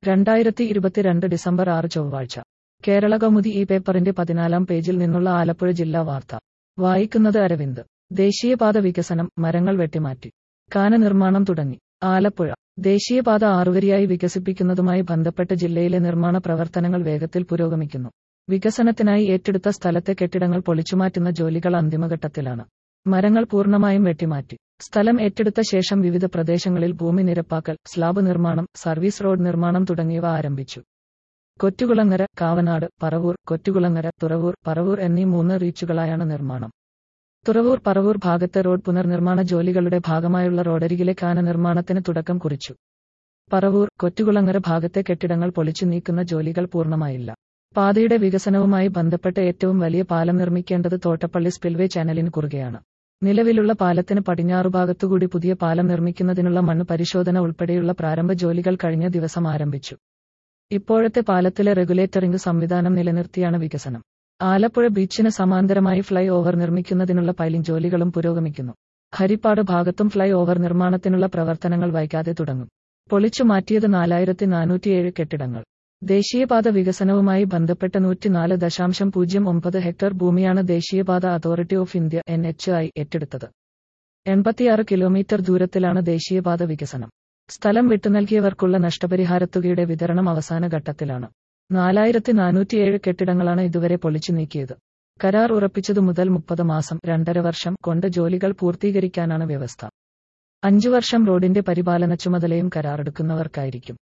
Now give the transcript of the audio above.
രണ്ടായിരത്തി ഇരുപത്തിരണ്ട് ഡിസംബർ ആറ് ചൊവ്വാഴ്ച കേരള കൗമുദി ഈ പേപ്പറിന്റെ പതിനാലാം പേജിൽ നിന്നുള്ള ആലപ്പുഴ ജില്ലാ വാർത്ത വായിക്കുന്നത് അരവിന്ദ് ദേശീയപാത വികസനം മരങ്ങൾ വെട്ടിമാറ്റി കാന നിർമ്മാണം തുടങ്ങി ആലപ്പുഴ ദേശീയപാത ആറുവരിയായി വികസിപ്പിക്കുന്നതുമായി ബന്ധപ്പെട്ട് ജില്ലയിലെ നിർമ്മാണ പ്രവർത്തനങ്ങൾ വേഗത്തിൽ പുരോഗമിക്കുന്നു വികസനത്തിനായി ഏറ്റെടുത്ത സ്ഥലത്തെ കെട്ടിടങ്ങൾ പൊളിച്ചുമാറ്റുന്ന ജോലികൾ അന്തിമഘട്ടത്തിലാണ് മരങ്ങൾ പൂർണ്ണമായും വെട്ടിമാറ്റി സ്ഥലം ഏറ്റെടുത്ത ശേഷം വിവിധ പ്രദേശങ്ങളിൽ ഭൂമി നിരപ്പാക്കൽ സ്ലാബ് നിർമ്മാണം സർവീസ് റോഡ് നിർമ്മാണം തുടങ്ങിയവ ആരംഭിച്ചു കൊറ്റുകുളങ്ങര കാവനാട് പറവൂർ കൊറ്റുകുളങ്ങര തുറവൂർ പറവൂർ എന്നീ മൂന്ന് റീച്ചുകളായാണ് നിർമ്മാണം തുറവൂർ പറവൂർ ഭാഗത്തെ റോഡ് പുനർനിർമ്മാണ ജോലികളുടെ ഭാഗമായുള്ള റോഡരികിലെ കാന നിർമ്മാണത്തിന് തുടക്കം കുറിച്ചു പറവൂർ കൊറ്റുകുളങ്ങര ഭാഗത്തെ കെട്ടിടങ്ങൾ പൊളിച്ചു നീക്കുന്ന ജോലികൾ പൂർണ്ണമായില്ല പാതയുടെ വികസനവുമായി ബന്ധപ്പെട്ട് ഏറ്റവും വലിയ പാലം നിർമ്മിക്കേണ്ടത് തോട്ടപ്പള്ളി സ്പിൽവേ ചാനലിന് കുറുകെയാണ് നിലവിലുള്ള പാലത്തിന് പടിഞ്ഞാറുഭാഗത്തുകൂടി പുതിയ പാലം നിർമ്മിക്കുന്നതിനുള്ള മണ്ണ് പരിശോധന ഉൾപ്പെടെയുള്ള പ്രാരംഭ ജോലികൾ കഴിഞ്ഞ ദിവസം ആരംഭിച്ചു ഇപ്പോഴത്തെ പാലത്തിലെ റെഗുലേറ്ററിംഗ് സംവിധാനം നിലനിർത്തിയാണ് വികസനം ആലപ്പുഴ ബീച്ചിന് സമാന്തരമായി ഫ്ലൈ ഓവർ നിർമ്മിക്കുന്നതിനുള്ള പൈലിംഗ് ജോലികളും പുരോഗമിക്കുന്നു ഹരിപ്പാട് ഭാഗത്തും ഫ്ലൈ ഓവർ നിർമ്മാണത്തിനുള്ള പ്രവർത്തനങ്ങൾ വൈകാതെ തുടങ്ങും പൊളിച്ചു മാറ്റിയത് നാലായിരത്തി നാനൂറ്റിയേഴ് കെട്ടിടങ്ങൾ ദേശീയപാത വികസനവുമായി ബന്ധപ്പെട്ട് നൂറ്റിനാല് ദശാംശം പൂജ്യം ഒമ്പത് ഹെക്ടർ ഭൂമിയാണ് ദേശീയപാത authority of India N H A I എൺപത്തിയാറ് കിലോമീറ്റർ ദൂരത്തിലാണ് ദേശീയപാത വികസനം സ്ഥലം വിട്ടുനൽകിയവർക്കുള്ള നഷ്ടപരിഹാരത്തുകയുടെ വിതരണം അവസാന ഘട്ടത്തിലാണ് നാലായിരത്തി നാനൂറ്റിയേഴ് കെട്ടിടങ്ങളാണ് ഇതുവരെ പൊളിച്ചു നീക്കിയത് കരാർ ഉറപ്പിച്ചതു മുതൽ മുപ്പത് മാസം രണ്ടര വർഷം കൊണ്ട് ജോലികൾ പൂർത്തീകരിക്കാനാണ് വ്യവസ്ഥ അഞ്ചു വർഷം റോഡിന്റെ പരിപാലന ചുമതലയും കരാറെടുക്കുന്നവർക്കായിരിക്കും